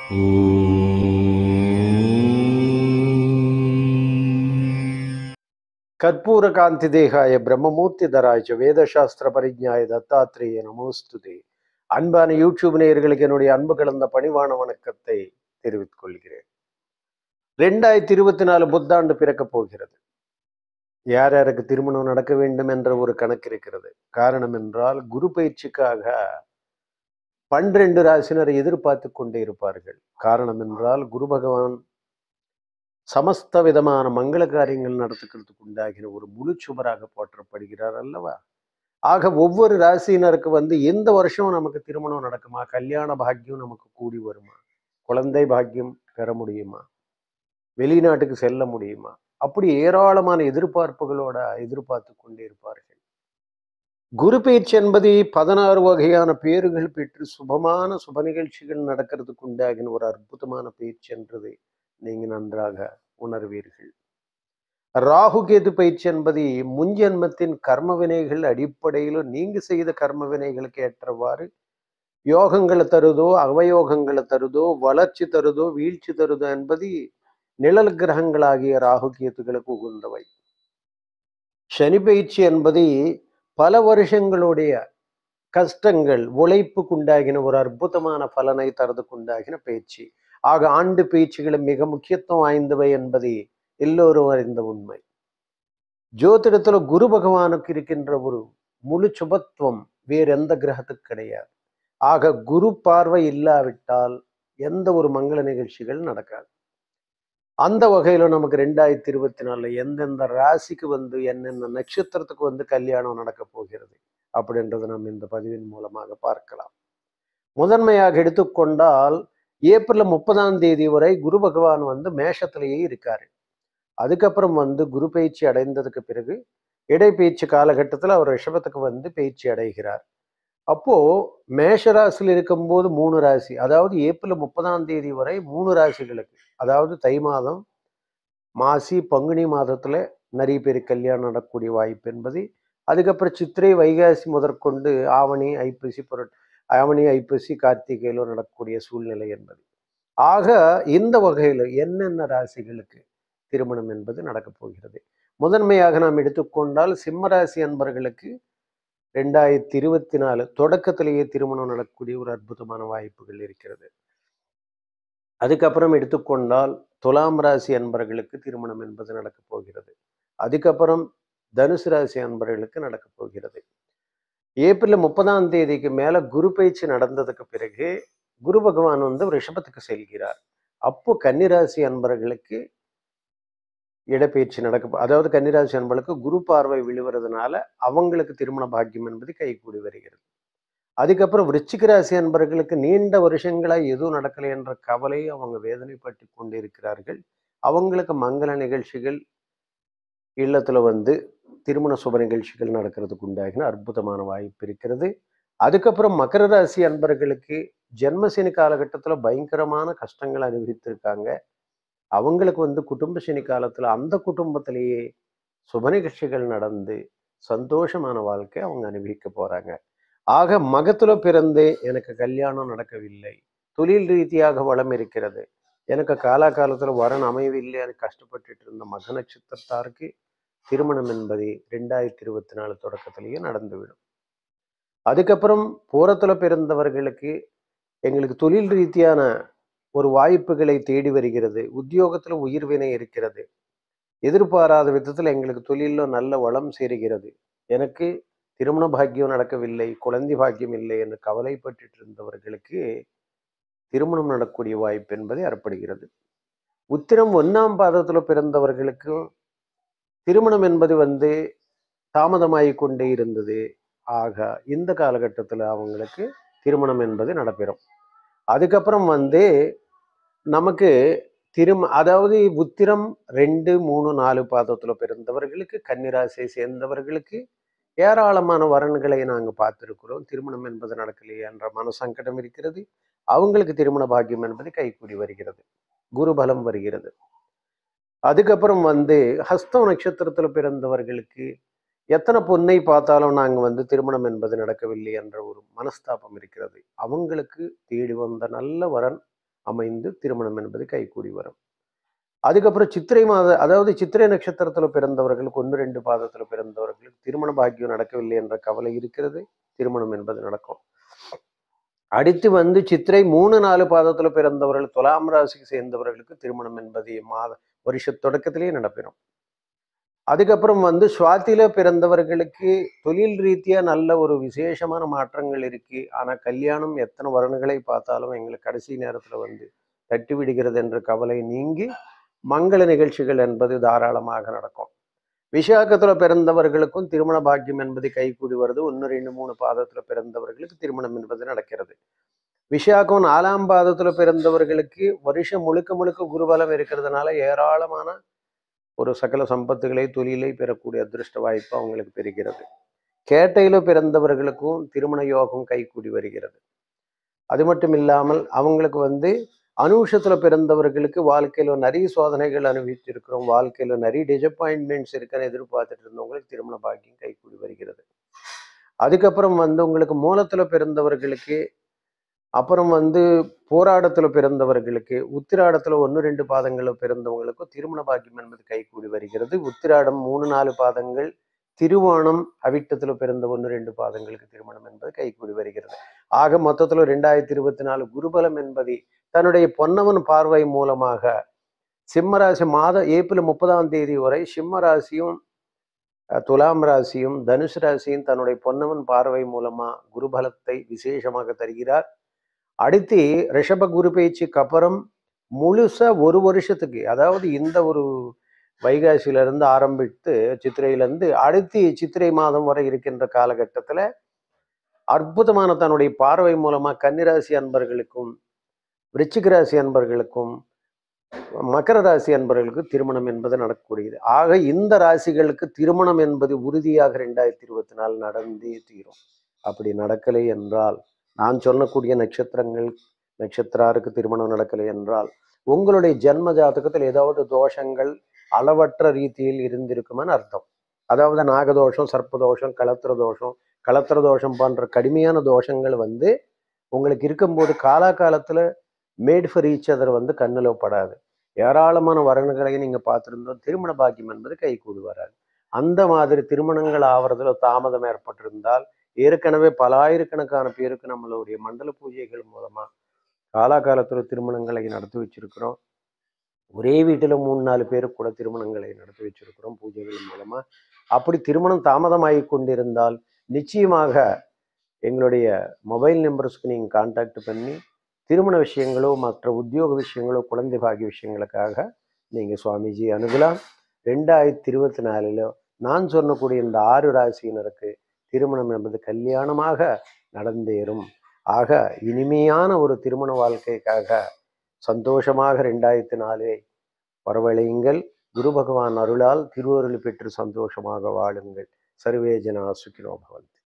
ಕರ್ಪೂರ ಕಾಂತಿ ದೇಹಾಯ பிரம்மமூர்த்தி தராய்ச்ச வேதசாஸ்திர பரிஜாய தத்தாத்திரேய நமோஸ்துதே அன்பான யூடியூப் நேயர்களுக்கு என்னுடைய அன்பு கலந்த பணிவான வணக்கத்தை தெரிவித்துக் கொள்கிறேன் ரெண்டாயிரத்தி இருபத்தி நாலு புத்தாண்டு பிறக்கப் போகிறது யார் யாருக்கு திருமணம் நடக்க வேண்டும் என்ற ஒரு கணக்கு இருக்கிறது காரணம் என்றால் குரு பயிற்சிக்காக பன்னிரண்டு ராசினர் எதிர்பார்த்து கொண்டே இருப்பார்கள் காரணம் என்றால் குரு பகவான் சமஸ்த விதமான மங்கள காரியங்கள் நடத்துக்கிறதுக்கு உண்டாகின ஒரு முழு சுவராக போற்றப்படுகிறார் அல்லவா ஆக ஒவ்வொரு ராசியினருக்கு வந்து எந்த வருஷம் நமக்கு திருமணம் நடக்குமா கல்யாண பாக்கியம் நமக்கு கூடி வருமா குழந்தை பாக்கியம் பெற முடியுமா வெளிநாட்டுக்கு செல்ல முடியுமா அப்படி ஏராளமான எதிர்பார்ப்புகளோட எதிர்பார்த்து கொண்டே இருப்பார்கள் குரு பயிற்சி என்பது பதினாறு வகையான பேறுகள் பெற்று சுபமான சுப நிகழ்ச்சிகள் நடக்கிறதுக்கு உண்டாகின ஒரு அற்புதமான பயிற்சி என்றது நீங்க நன்றாக உணர்வீர்கள் ராகு கேது பயிற்சி என்பது முன்ஜென்மத்தின் கர்ம வினைகள் அடிப்படையிலும் நீங்க செய்த கர்ம வினைகளுக்கு ஏற்றவாறு யோகங்களை தருதோ அவயோகங்களை தருதோ வளர்ச்சி தருதோ வீழ்ச்சி தருதோ என்பது நிழல் கிரகங்களாகிய ராகு கேத்துகளுக்கு உகந்தவை சனி பயிற்சி என்பது பல வருஷங்களுடைய கஷ்டங்கள் உழைப்புக்குண்டாகின ஒரு அற்புதமான பலனை தரதுக்குண்டாகின பயிற்சி ஆக ஆண்டு பயிற்சிகளும் மிக முக்கியத்துவம் வாய்ந்தவை என்பதை எல்லோரும் அறிந்த உண்மை ஜோதிடத்துல குரு பகவானுக்கு இருக்கின்ற ஒரு முழு சுபத்துவம் வேற எந்த கிரகத்துக்கு கிடையாது ஆக குரு பார்வை இல்லாவிட்டால் எந்த ஒரு மங்கள நிகழ்ச்சிகள் நடக்காது அந்த வகையில நமக்கு ரெண்டாயிரத்தி இருபத்தி நாலுல எந்தெந்த ராசிக்கு வந்து என்னென்ன நட்சத்திரத்துக்கு வந்து கல்யாணம் நடக்க போகிறது அப்படின்றத நம்ம இந்த பதிவின் மூலமாக பார்க்கலாம் முதன்மையாக எடுத்துக்கொண்டால் ஏப்ரல் முப்பதாம் தேதி வரை குரு பகவான் வந்து மேஷத்திலேயே இருக்காரு அதுக்கப்புறம் வந்து குரு பயிற்சி அடைந்ததுக்கு பிறகு இடைப்பயிற்சி காலகட்டத்தில் அவர் ரிஷபத்துக்கு வந்து பயிற்சி அடைகிறார் அப்போ மேஷ ராசியில் இருக்கும்போது மூணு ராசி அதாவது ஏப்ரல் முப்பதாம் தேதி வரை மூணு ராசிகளுக்கு அதாவது தை மாதம் மாசி பங்குனி மாதத்துல நிறைய பேர் கல்யாணம் நடக்கக்கூடிய வாய்ப்பு என்பது அதுக்கப்புறம் சித்திரை வைகாசி முதற்கொண்டு ஆவணி ஐப்பசி பொருட் ஆவணி ஐப்பசி கார்த்திகையிலும் நடக்கக்கூடிய சூழ்நிலை என்பது ஆக இந்த வகையில் என்னென்ன ராசிகளுக்கு திருமணம் என்பது நடக்கப் போகிறது முதன்மையாக நாம் எடுத்துக்கொண்டால் சிம்ம ராசி அன்பர்களுக்கு ரெண்டாயிரத்தி இருபத்தி நாலு தொடக்கத்திலேயே திருமணம் நடக்கக்கூடிய ஒரு அற்புதமான வாய்ப்புகள் இருக்கிறது அதுக்கப்புறம் எடுத்துக்கொண்டால் துலாம் ராசி அன்பர்களுக்கு திருமணம் என்பது நடக்கப் போகிறது அதுக்கப்புறம் தனுசு ராசி அன்பர்களுக்கு நடக்கப் போகிறது ஏப்ரல் முப்பதாம் தேதிக்கு மேல குரு பயிற்சி நடந்ததுக்கு பிறகு குரு பகவான் வந்து ரிஷபத்துக்கு செல்கிறார் அப்போ கன்னிராசி அன்பர்களுக்கு இடப்பெயர்ச்சி நடக்க அதாவது கன்னிராசி அன்பர்களுக்கு குரு பார்வை விழுவுறதுனால அவங்களுக்கு திருமண பாக்கியம் என்பது கைகூடி வருகிறது அதுக்கப்புறம் விருச்சிக ராசி அன்பர்களுக்கு நீண்ட வருஷங்களா எதுவும் நடக்கலை என்ற கவலை அவங்க வேதனைப்பட்டு கொண்டு இருக்கிறார்கள் அவங்களுக்கு மங்கள நிகழ்ச்சிகள் இல்லத்துல வந்து திருமண சுப நிகழ்ச்சிகள் நடக்கிறதுக்கு உண்டாகின அற்புதமான வாய்ப்பு இருக்கிறது அதுக்கப்புறம் மகர ராசி அன்பர்களுக்கு ஜென்மசனி காலகட்டத்தில் பயங்கரமான கஷ்டங்கள் அனுபவித்திருக்காங்க அவங்களுக்கு வந்து குடும்ப சனி காலத்தில் அந்த குடும்பத்திலேயே சுப நிகழ்ச்சிகள் நடந்து சந்தோஷமான வாழ்க்கை அவங்க அனுபவிக்க போறாங்க ஆக மகத்துல பிறந்தே எனக்கு கல்யாணம் நடக்கவில்லை தொழில் ரீதியாக வளம் இருக்கிறது எனக்கு காலாகாலத்தில் வரன் அமையவில்லை எனக்கு கஷ்டப்பட்டுட்டு இருந்த மக நட்சத்திரத்தாருக்கு திருமணம் என்பது ரெண்டாயிரத்தி இருபத்தி நாலு தொடக்கத்திலேயே நடந்துவிடும் அதுக்கப்புறம் பூரத்தில் பிறந்தவர்களுக்கு எங்களுக்கு தொழில் ரீதியான ஒரு வாய்ப்புகளை தேடி வருகிறது உத்தியோகத்தில் உயிர்வினை இருக்கிறது எதிர்பாராத விதத்தில் எங்களுக்கு தொழிலில் நல்ல வளம் சேருகிறது எனக்கு திருமண பாக்கியம் நடக்கவில்லை குழந்தை பாக்கியம் இல்லை என்று கவலைப்பட்டு இருந்தவர்களுக்கு திருமணம் நடக்கக்கூடிய வாய்ப்பு என்பது ஏற்படுகிறது உத்திரம் ஒன்னாம் பாதத்தில் பிறந்தவர்களுக்கும் திருமணம் என்பது வந்து தாமதமாகி கொண்டே இருந்தது ஆக இந்த காலகட்டத்தில் அவங்களுக்கு திருமணம் என்பது நடைபெறும் அதுக்கப்புறம் வந்து நமக்கு திரும் அதாவது உத்திரம் ரெண்டு மூணு நாலு பாதத்தில் பிறந்தவர்களுக்கு கன்னிராசியை சேர்ந்தவர்களுக்கு ஏராளமான வரன்களை நாங்கள் பார்த்துருக்கிறோம் திருமணம் என்பது நடக்கலையே என்ற மன சங்கடம் இருக்கிறது அவங்களுக்கு திருமண பாக்கியம் என்பது கைகூடி வருகிறது குருபலம் வருகிறது அதுக்கப்புறம் வந்து ஹஸ்தம் நட்சத்திரத்தில் பிறந்தவர்களுக்கு எத்தனை பொண்ணை பார்த்தாலும் நாங்கள் வந்து திருமணம் என்பது நடக்கவில்லை என்ற ஒரு மனஸ்தாபம் இருக்கிறது அவங்களுக்கு தேடி வந்த நல்ல வரன் அமைந்து திருமணம் என்பது கைகூடி வரும் அதுக்கப்புறம் சித்திரை மாத அதாவது சித்திரை நட்சத்திரத்துல பிறந்தவர்களுக்கு ஒன்று ரெண்டு பாதத்துல பிறந்தவர்களுக்கு திருமண பாக்கியம் நடக்கவில்லை என்ற கவலை இருக்கிறது திருமணம் என்பது நடக்கும் அடுத்து வந்து சித்திரை மூணு நாலு பாதத்துல பிறந்தவர்கள் துலாம் ராசிக்கு சேர்ந்தவர்களுக்கு திருமணம் என்பது மாத வருஷ தொடக்கத்திலேயே நடப்பிடும் அதுக்கப்புறம் வந்து சுவாத்தில பிறந்தவர்களுக்கு தொழில் ரீதியா நல்ல ஒரு விசேஷமான மாற்றங்கள் இருக்கு ஆனா கல்யாணம் எத்தனை வருடங்களை பார்த்தாலும் எங்களுக்கு கடைசி நேரத்துல வந்து தட்டி விடுகிறது என்ற கவலை நீங்கி மங்கள நிகழ்ச்சிகள் என்பது தாராளமாக நடக்கும் விசாகத்துல பிறந்தவர்களுக்கும் திருமண பாக்கியம் என்பது கைகூடி வருது ஒன்று ரெண்டு மூணு பாதத்துல பிறந்தவர்களுக்கு திருமணம் என்பது நடக்கிறது விஷாகம் நாலாம் பாதத்துல பிறந்தவர்களுக்கு வருஷம் முழுக்க முழுக்க குருபலம் இருக்கிறதுனால ஏராளமான ஒரு சகல சம்பத்துகளை தொழிலை பெறக்கூடிய அதிர்ஷ்ட வாய்ப்பு அவங்களுக்கு பெறுகிறது கேட்டையில பிறந்தவர்களுக்கும் திருமண யோகம் கைகூடி வருகிறது அது மட்டும் இல்லாமல் அவங்களுக்கு வந்து அனுஷத்துல பிறந்தவர்களுக்கு வாழ்க்கையில நிறைய சோதனைகள் அனுபவிச்சிருக்கிறோம் வாழ்க்கையில நிறைய டிசப்பாயின்மெண்ட்ஸ் இருக்குன்னு எதிர்பார்த்துட்டு இருந்தவங்களுக்கு திருமண பாக்கியம் கைகூடி வருகிறது அதுக்கப்புறம் வந்து உங்களுக்கு மூலத்துல பிறந்தவர்களுக்கு அப்புறம் வந்து போராடத்துல பிறந்தவர்களுக்கு உத்திராடத்துல ஒன்று ரெண்டு பாதங்கள்ல பிறந்தவங்களுக்கும் திருமண பாக்கியம் என்பது கைகூடி வருகிறது உத்திராடம் மூணு நாலு பாதங்கள் திருவோணம் அவிட்டத்துல பிறந்த ஒன்று ரெண்டு பாதங்களுக்கு திருமணம் என்பது கைகூடி வருகிறது ஆக மொத்தத்துல ரெண்டாயிரத்தி இருபத்தி நாலு குருபலம் என்பதை தன்னுடைய பொன்னவன் பார்வை மூலமாக சிம்மராசி மாத ஏப்ரல் முப்பதாம் தேதி வரை சிம்ம ராசியும் அஹ், துலாம் ராசியும் தனுசு ராசியும் தன்னுடைய பொன்னவன் பார்வை மூலமா குருபலத்தை விசேஷமாக தருகிறார் அடுத்து ரிஷப குரு பயிற்சிக்கு அப்புறம் முழுசா ஒரு வருஷத்துக்கு அதாவது இந்த ஒரு வைகாசியில இருந்து ஆரம்பித்து சித்திரையில இருந்து அடுத்து சித்திரை மாதம் வரை இருக்கின்ற காலகட்டத்துல அற்புதமான தன்னுடைய பார்வை மூலமா கன்னிராசி அன்பர்களுக்கும் விருச்சிக ராசி அன்பர்களுக்கும் மகர ராசி அன்பர்களுக்கு திருமணம் என்பது நடக்கக்கூடியது ஆக இந்த ராசிகளுக்கு திருமணம் என்பது உறுதியாக ரெண்டாயிரத்தி இருபத்தி நாலு நடந்தே தீரும் அப்படி நடக்கலை என்றால் நான் சொல்லக்கூடிய நட்சத்திரங்கள் நட்சத்திராருக்கு திருமணம் நடக்கலை என்றால் உங்களுடைய ஜென்ம ஜாதகத்தில் ஏதாவது தோஷங்கள் அளவற்ற ரீதியில் இருந்திருக்குமென்னு அர்த்தம் அதாவது நாகதோஷம் சர்ப்பதோஷம் களத்திர தோஷம் களத்திர தோஷம் போன்ற கடுமையான தோஷங்கள் வந்து உங்களுக்கு இருக்கும்போது காலாகாலத்துல மேட் ஃபார் ஈச் அதர் வந்து கண்ணில் படாது ஏராளமான வரன்களை நீங்க பார்த்திருந்தோம் திருமண பாக்கியம் என்பது கைகூடி வராது அந்த மாதிரி திருமணங்கள் ஆவறதுல தாமதம் ஏற்பட்டிருந்தால் ஏற்கனவே பல ஆயிரக்கணக்கான பேருக்கு நம்மளுடைய மண்டல பூஜைகள் மூலமா காலாகாலத்துல திருமணங்களை நடத்தி வச்சிருக்கிறோம் ஒரே வீட்டில் மூணு நாலு பேருக்கு கூட திருமணங்களை நடத்தி வச்சிருக்கிறோம் பூஜைகள் மூலமா அப்படி திருமணம் தாமதமாகி கொண்டிருந்தால் நிச்சயமாக எங்களுடைய மொபைல் நம்பர்ஸ்க்கு நீங்கள் காண்டாக்ட் பண்ணி திருமண விஷயங்களோ மற்ற உத்தியோக விஷயங்களோ குழந்தை பாகிய விஷயங்களுக்காக நீங்கள் சுவாமிஜி அணுகலாம் ரெண்டாயிரத்தி இருபத்தி நாலில் நான் சொன்னக்கூடிய இந்த ஆறு ராசியினருக்கு திருமணம் என்பது கல்யாணமாக நடந்தேறும் ஆக இனிமையான ஒரு திருமண வாழ்க்கைக்காக சந்தோஷமாக ரெண்டாயிரத்தி நாலை வரவழையுங்கள் குரு பகவான் அருளால் திருவருள் பெற்று சந்தோஷமாக வாழுங்கள் சர்வே ஜனா சுக்கினோ பவந்தி